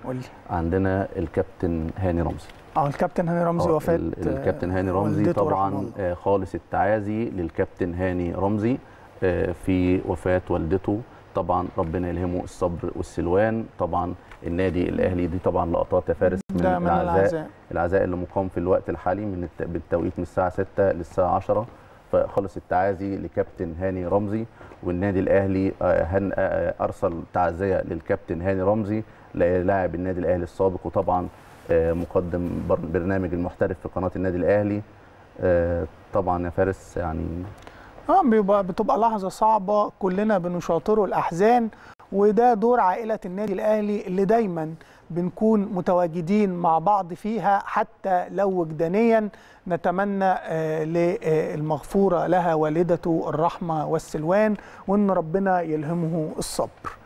قول لي عندنا الكابتن هاني رمزي اه الكابتن هاني رمزي آه، وفاه ال- الكابتن هاني آه، رمزي والدته رحمه طبعا الله. آه، خالص التعازي للكابتن هاني رمزي آه، في وفاه والدته طبعا ربنا يلهمه الصبر والسلوان طبعا النادي الاهلي دي طبعا لقطات يا فارس من, ده من العزاء العزاء العزاء اللي مقام في الوقت الحالي من الت... بالتوقيت من الساعه 6 للساعه 10 فخلص التعازي لكابتن هاني رمزي والنادي الاهلي آه، هن... آه، ارسل تعزيه للكابتن هاني رمزي لاعب النادي الاهلي السابق وطبعا آه، مقدم بر- برنامج المحترف في قناه النادي الاهلي آه، طبعا يا فارس يعني اه بيبقى بتبقى لحظه صعبه كلنا بنشاطره الاحزان وده دور عائله النادي الاهلي اللي دايما بنكون متواجدين مع بعض فيها حتى لو وجدانيا نتمنى آه، للمغفوره لها والدته الرحمه والسلوان وان ربنا يلهمه الصبر